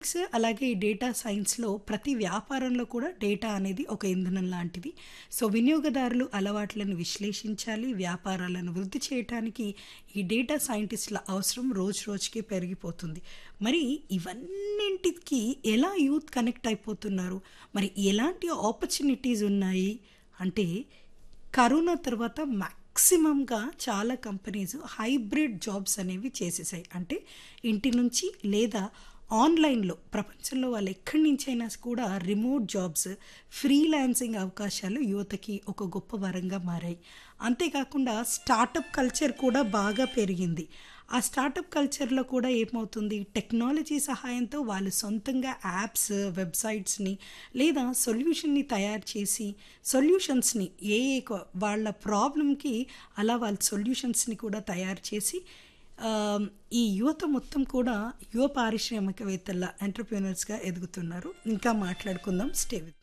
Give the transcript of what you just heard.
అలాగే ఈ డేటా సైన్స్‌లో ప్రతి వ్యాపారంలో కూడా డేటా అనేది ఒక ఇంధనం లాంటిది. సో, వినియోగదారులు అలవాట్లను విశ్లేషించాలి. వ్యాపారాలను వృద్ధి చేయటానికి ఈ డేటా సైంటిస్ట్‌ల అవసరం రోజు రోజుకి పెరిగిపోతుంది. మరి ఇవన్నింటికి ఎలా యూత్ కనెక్ట్ అయిపోతున్నారు? మరి ఎలాంటి ఆపర్చునిటీస్ ఉన్నాయి? అంటే కరోనా తర్వాత మాక్సిమమ్‌గా చాలా కంపెనీస్ హైబ్రిడ్ జాబ్స్ అనేవి చేసేసాయి. అంటే ఇంటి నుంచి లేదా ఆన్‌లైన్‌లో ప్రపంచంలో వాళ్ళు ఎక్కడి నుంచైనా కూడా రిమోట్ జాబ్స్, ఫ్రీలాన్సింగ్ అవకాశాలు యువతకి ఒక గొప్ప వరంగా మారాయి. అంతేకాకుండా స్టార్టప్ కల్చర్ కూడా బాగా పెరిగింది. ఆ స్టార్టప్ కల్చర్‌లో కూడా ఏమవుతుంది టెక్నాలజీ సహాయంతో వాళ్ళు సొంతంగా యాప్స్, వెబ్‌సైట్స్‌ని లేదా సొల్యూషన్‌ని తయారు చేసి సొల్యూషన్స్‌ని ఏ ఏ క వాళ్ళ ప్రాబ్లమ్‌కి అలా వాళ్ళు సొల్యూషన్స్‌ని కూడా తయారు చేసి ఆహ్, ఈ యువత మొత్తం కూడా యువ పారిశ్రామికవేత్తల్లా ఎంటర్‌ప్రెన్యూర్స్‌గా ఎదుగుతున్నారు. ఇంకా మాట్లాడుకుందాం. Stay with